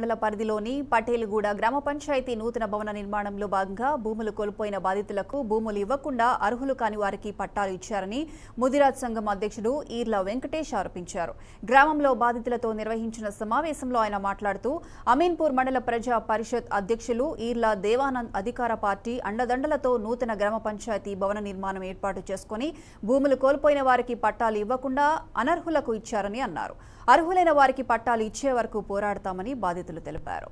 మండల పరిధిలోని పటేలుగూడ గ్రామ పంచాయతీ నూతన భవన నిర్మాణంలో భాగంగా భూములు కోల్పోయిన బాధితులకు భూములు ఇవ్వకుండా అర్హులు కాని వారికి పట్టాలు ఇచ్చారని ముదిరాజ్ సంఘం అధ్యక్షుడు ఈర్ల వెంకటేష్ ఆరోపించారు గ్రామంలో బాధితులతో నిర్వహించిన సమావేశంలో ఆయన మాట్లాడుతూ అమీన్పూర్ మండల ప్రజా పరిషత్ అధ్యక్షులు ఈర్ల దేవానంద్ అధికార పార్టీ అండదండలతో నూతన గ్రామ పంచాయతీ భవన నిర్మాణం ఏర్పాటు చేసుకుని భూములు కోల్పోయిన వారికి పట్టాలు ఇవ్వకుండా అనర్హులకు ఇచ్చారని అన్నారు అర్హులైన వారికి పట్టాలు ఇచ్చే వరకు పోరాడతామని బాధితులు తెలిపారు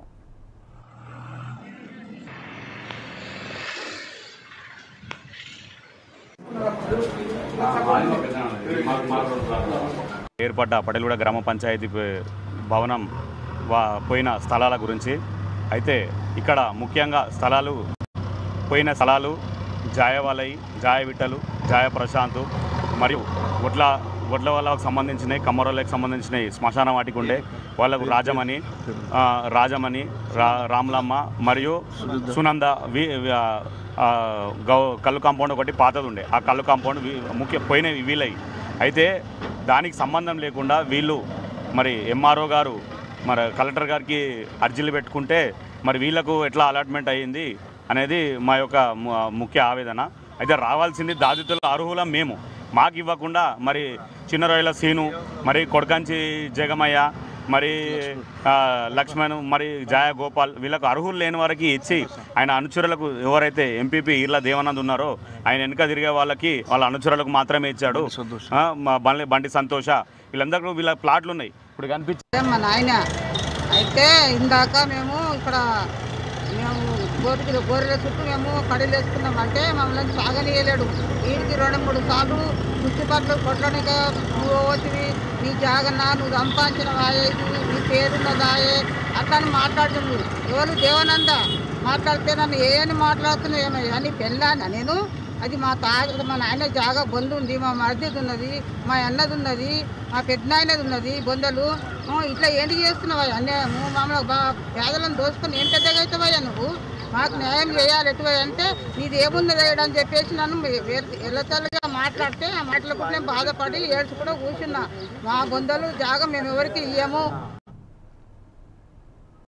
ఏర్పడ్డ పటేలగూడ గ్రామ పంచాయతీ ప- భవనం వా- పోయిన స్థలాల గురించి అయితే ఇక్కడ ముఖ్యంగా స్థలాలు పోయిన స్థలాలు జాయవాలయి జాయ విట్టలు జాయ ప్రశాంత్ మరియు వడ్ల వడ్ల వాళ్ళకు సంబంధించినవి కమ్మరోళ్ళకి సంబంధించినవి శ్మశాన వాటికి ఉండే వాళ్ళకు రాజమణి ఆ, రాజమణి రా రాములమ్మ మరియు సునంద వి వి- ఆ, గౌ కళ్ళు కాంపౌండ్ ఒకటి పాతది ఉండే ఆ కళ్ళు కాంపౌండ్ వి- ముఖ్య పోయినవి వీలై అయితే దానికి సంబంధం లేకుండా వీళ్ళు మరి ఎంఆర్ఓ గారు మరి కలెక్టర్ గారికి అర్జీలు పెట్టుకుంటే మరి వీళ్ళకు ఎట్లా అలాట్మెంట్ అయ్యింది అనేది మా యొక్క ము- ముఖ్య ఆవేదన అయితే రావాల్సింది బాధితుల అర్హులం మేము మాకు ఇవ్వకుండా మరి చిన్న రొయ్యల సీను మరి కొడకంచి జగమయ్య మరి ఆ, లక్ష్మణ్ మరి జయ గోపాల్ వీళ్ళకు అర్హులు లేని వారికి ఇచ్చి ఆయన అనుచరులకు ఎవరైతే ఎంపీపీ ఈర్ల దేవానంద్ ఉన్నారో ఆయన వెనుక తిరిగే వాళ్ళకి వాళ్ళ అనుచరులకు మాత్రమే ఇచ్చాడు ఆ, మా బండి బండి సంతోష వీళ్ళందరూ వీళ్ళ ప్లాట్లు ఉన్నాయి ఇప్పుడు కనిపించే అదే మా నాయన అయితే ఇందాక మేము ఇక్కడ మేము గోరికి గోరెల చుట్టూ మేము కడీలు వేసుకున్నాం అంటే మమ్మల్ని సాగనీయలేడు వీడికి రెండు మూడు సార్లు చుట్టుపక్కల కొట్టడానికి నువ్వు పోతివి నీ జాగన్నా నువ్వు సంపాదించిన వాయే ఇది నీ పేరున్నదాయే అట్లా అని మాట్లాడుతుంది ఎవరు దేవనంద మాట్లాడితే నన్ను ఏ అని మాట్లాడుతున్నావు ఏమయ్యా నీ పెళ్ళానా నేను అది మా తాత మా నాయన జాగా బొందు ఉంది మా మరిదిది ఉన్నది మా అన్నది ఉన్నది మా పెద్దనాయనది ఉన్నది బొందలు ఆ, ఇట్లా ఏంటి చేస్తున్నావా అన్యాయము మమ్మల్ని బా పేదలను దోసుకొని ఏం పెద్దగా అవుతావయ్యా నువ్వు మాకు న్యాయం చేయాలి ఎటువై అంటే నీది ఏముంది వేయడం అని చెప్పేసి నన్ను ఎల్లతల్లిగా మాట్లాడితే ఆ మాటలకు నేను బాధపడి ఏడ్చి కూడా కూర్చున్నా మా బొందలు జాగా మేము ఎవరికి ఇయ్యము